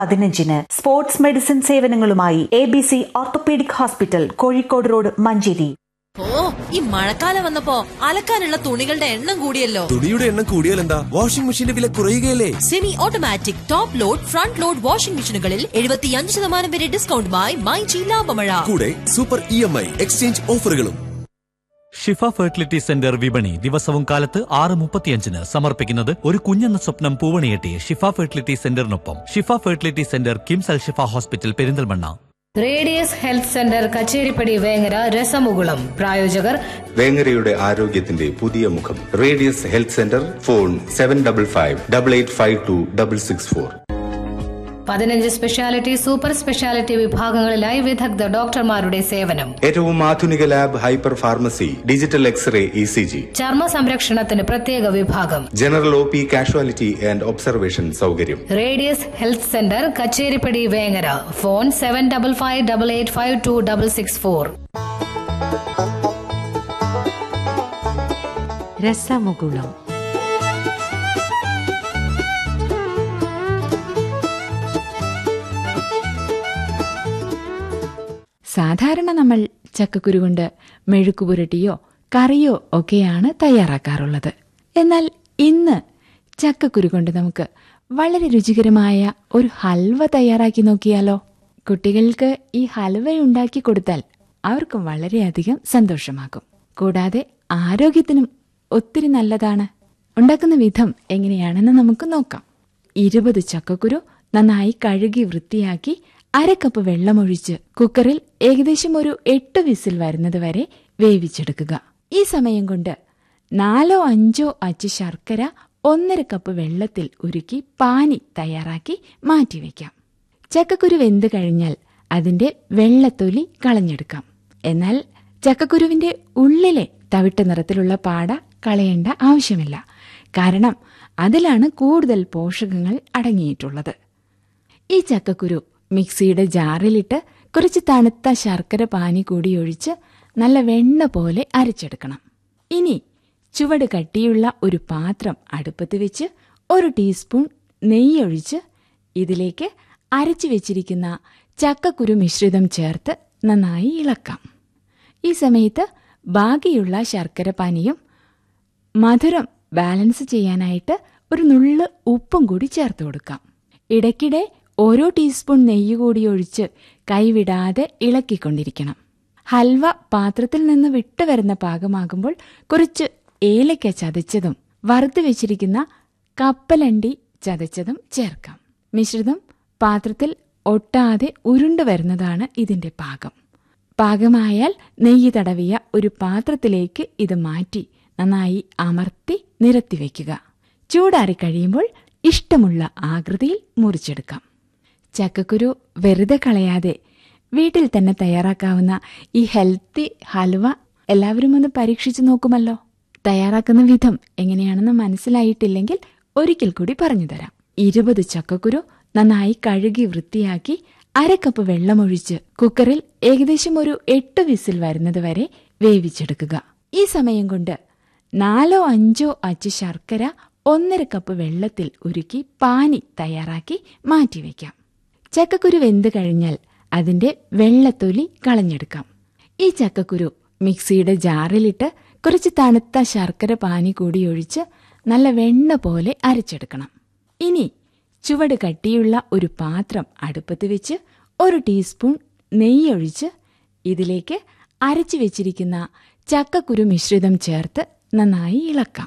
പതിനഞ്ചിന് sports medicine സേവനങ്ങളുമായി A B C orthopaedic hospital Kozhikode road Manjeri ഓ ഈ മഴക്കാലം വന്നപ്പോ അലക്കാനുള്ള തുണികളുടെ എണ്ണം കൂടിയല്ലോ തുണിയുടെ എണ്ണം കൂടിയാൽ എന്താ വാഷിംഗ് മെഷീന്റെ വില കുറയുകയല്ലേ semi automatic top load front load washing മെഷീനുകളിൽ എഴുപത്തിയഞ്ച് ശതമാനം വരെ ഡിസ്കൗണ്ടുമായി മൈജി ലാഭമഴ കൂടെ super E M I exchange ഓഫറുകളും ഷിഫ ഫെർട്ടിലിറ്റി സെന്റർ വിപണി ദിവസവും കാലത്ത് ആറ് മുപ്പത്തിയഞ്ചിന് സമർപ്പിക്കുന്നത് ഒരു കുഞ്ഞെന്ന സ്വപ്നം പൂവണിയെട്ടി ഷിഫ ഫെർട്ടിലിറ്റി സെന്ററിനൊപ്പം Shifa fertility centre KIMS Al Shifa hospital Perinthalmanna radius health centre Kacheripadi Vengara Rasamukulam പ്രായോജകർ വേങ്ങരയുടെ ആരോഗ്യത്തിന്റെ പുതിയ മുഖം radius health centre phone seven double five double eight five two double six four പതിനഞ്ച് സ്പെഷ്യാലിറ്റി സൂപ്പർ സ്പെഷ്യാലിറ്റി വിഭാഗങ്ങളിലായി വിദഗ്ധ ഡോക്ടർമാരുടെ സേവനം ഏറ്റവും ആധുനിക lab hyper pharmacy digital X ray E C G ചർമ്മ സംരക്ഷണത്തിന് പ്രത്യേക വിഭാഗം general O P casualty and observation സൗകര്യം radius health centre Kacheripadi Vengara phone seven double five double eight five two double six four Rasamukulam സാധാരണ നമ്മൾ ചക്കക്കുരു കൊണ്ട് മെഴുക്ക് പുരട്ടിയോ കറിയോ ഒക്കെയാണ് തയ്യാറാക്കാറുള്ളത് എന്നാൽ ഇന്ന് ചക്കക്കുരു കൊണ്ട് നമുക്ക് വളരെ രുചികരമായ ഒരു ഹൽവ തയ്യാറാക്കി നോക്കിയാലോ കുട്ടികൾക്ക് ഈ ഹൽവ ഉണ്ടാക്കി കൊടുത്താൽ അവർക്ക് വളരെയധികം സന്തോഷമാകും കൂടാതെ ആരോഗ്യത്തിനും ഒത്തിരി നല്ലതാണ് ഉണ്ടാക്കുന്ന വിധം എങ്ങനെയാണെന്ന് നമുക്ക് നോക്കാം ഇരുപത് ചക്കക്കുരു നന്നായി കഴുകി വൃത്തിയാക്കി അര കപ്പ് വെള്ളമൊഴിച്ച് കുക്കറിൽ ഏകദേശം ഒരു എട്ട് വിസിൽ വരുന്നത് വരെ വേവിച്ചെടുക്കുക ഈ സമയം കൊണ്ട് നാലോ അഞ്ചോ അച്ച് ശർക്കര ഒന്നര കപ്പ് വെള്ളത്തിൽ ഉരുക്കി പാനി തയ്യാറാക്കി മാറ്റിവെക്കാം ചക്കക്കുരു വെന്ത് കഴിഞ്ഞാൽ അതിന്റെ വെള്ളത്തൊലി കളഞ്ഞെടുക്കാം എന്നാൽ ചക്കക്കുരുവിന്റെ ഉള്ളിലെ തവിട്ട നിറത്തിലുള്ള പാട കളയേണ്ട ആവശ്യമില്ല കാരണം അതിലാണ് കൂടുതൽ പോഷകങ്ങൾ അടങ്ങിയിട്ടുള്ളത് ഈ ചക്കക്കുരു മിക്സിയുടെ ജാറിലിട്ട് കുറച്ച് തണുത്ത ശർക്കര പാനി കൂടി ഒഴിച്ച് നല്ല വെണ്ണ പോലെ അരച്ചെടുക്കണം ഇനി ചുവട് കട്ടിയുള്ള ഒരു പാത്രം അടുപ്പത്ത് വെച്ച് ഒരു ടീസ്പൂൺ നെയ്യൊഴിച്ച് ഇതിലേക്ക് അരച്ചു വെച്ചിരിക്കുന്ന ചക്കക്കുരു മിശ്രിതം ചേർത്ത് നന്നായി ഇളക്കാം ഈ സമയത്ത് ബാക്കിയുള്ള ശർക്കര പാനിയും മധുരം ബാലൻസ് ചെയ്യാനായിട്ട് ഒരു നുള്ള് ഉപ്പും കൂടി ചേർത്ത് കൊടുക്കാം ഇടയ്ക്കിടെ ഓരോ ടീസ്പൂൺ നെയ്യ് കൂടി ഒഴിച്ച് കൈവിടാതെ ഇളക്കിക്കൊണ്ടിരിക്കണം ഹൽവ പാത്രത്തിൽ നിന്ന് വിട്ടുവരുന്ന പാകമാകുമ്പോൾ കുറച്ച് ഏലക്ക ചതച്ചതും വറുത്ത് വെച്ചിരിക്കുന്ന കപ്പലണ്ടി ചതച്ചതും ചേർക്കാം മിശ്രിതം പാത്രത്തിൽ ഒട്ടാതെ ഉരുണ്ടു വരുന്നതാണ് ഇതിന്റെ പാകം പാകമായാൽ നെയ്യ് തടവിയ ഒരു പാത്രത്തിലേക്ക് ഇത് മാറ്റി നന്നായി അമർത്തി നിരത്തിവെക്കുക ചൂടാറി കഴിയുമ്പോൾ ഇഷ്ടമുള്ള ആകൃതിയിൽ മുറിച്ചെടുക്കാം ചക്കക്കുരു വെറുതെ കളയാതെ വീട്ടിൽ തന്നെ തയ്യാറാക്കാവുന്ന ഈ ഹെൽത്തി ഹൽവ എല്ലാവരും ഒന്ന് പരീക്ഷിച്ചു നോക്കുമല്ലോ തയ്യാറാക്കുന്ന വിധം എങ്ങനെയാണെന്ന് മനസ്സിലായിട്ടില്ലെങ്കിൽ ഒരിക്കൽ കൂടി പറഞ്ഞുതരാം ഇരുപത് ചക്കക്കുരു നന്നായി കഴുകി വൃത്തിയാക്കി അര കപ്പ് വെള്ളമൊഴിച്ച് കുക്കറിൽ ഏകദേശം ഒരു എട്ട് വിസിൽ വരുന്നത് വരെ വേവിച്ചെടുക്കുക ഈ സമയം കൊണ്ട് നാലോ അഞ്ചോ അച്ച് ശർക്കര ഒന്നര കപ്പ് വെള്ളത്തിൽ ഉരുക്കി പാനി തയ്യാറാക്കി മാറ്റിവെക്കാം ചക്കക്കുരു വെന്ത് കഴിഞ്ഞാൽ അതിന്റെ വെള്ളത്തൊലി കളഞ്ഞെടുക്കാം ഈ ചക്കക്കുരു മിക്സിയുടെ ജാറിലിട്ട് കുറച്ച് തണുത്ത ശർക്കര പാനി കൂടി ഒഴിച്ച് നല്ല വെണ്ണ പോലെ അരച്ചെടുക്കണം ഇനി ചുവട് കട്ടിയുള്ള ഒരു പാത്രം അടുപ്പത്ത് വെച്ച് ഒരു ടീസ്പൂൺ നെയ്യൊഴിച്ച് ഇതിലേക്ക് അരച്ചു വെച്ചിരിക്കുന്ന ചക്കക്കുരു മിശ്രിതം ചേർത്ത് നന്നായി ഇളക്കാം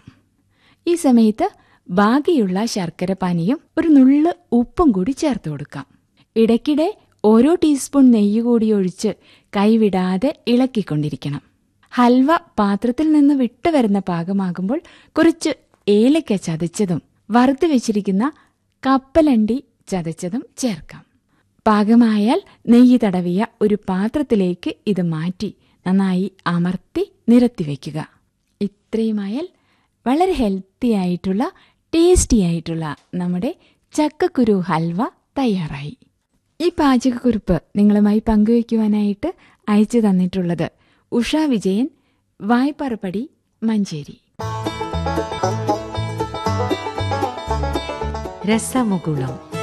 ഈ സമയത്ത് ബാക്കിയുള്ള ശർക്കര പാനിയും ഒരു നുള്ള് ഉപ്പും കൂടി ചേർത്ത് കൊടുക്കാം ഇടയ്ക്കിടെ ഓരോ ടീസ്പൂൺ നെയ്യ് കൂടി ഒഴിച്ച് കൈവിടാതെ ഇളക്കിക്കൊണ്ടിരിക്കണം ഹൽവ പാത്രത്തിൽ നിന്ന് വിട്ടുവരുന്ന പാകമാകുമ്പോൾ കുറച്ച് ഏലക്ക ചതച്ചതും വറുത്ത് വെച്ചിരിക്കുന്ന കപ്പലണ്ടി ചതച്ചതും ചേർക്കാം പാകമായാൽ നെയ്യ് തടവിയ ഒരു പാത്രത്തിലേക്ക് ഇത് മാറ്റി നന്നായി അമർത്തി നിരത്തിവെക്കുക ഇത്രയുമായാൽ വളരെ ഹെൽത്തി ആയിട്ടുള്ള ടേസ്റ്റി ആയിട്ടുള്ള നമ്മുടെ ചക്കക്കുരു ഹൽവ തയ്യാറായി ഈ പാചകക്കുറിപ്പ് നിങ്ങളുമായി പങ്കുവയ്ക്കുവാനായിട്ട് അയച്ചു തന്നിട്ടുള്ളത് ഉഷ വിജയൻ വായ്പറപ്പടി മഞ്ചേരി രസമുകുളം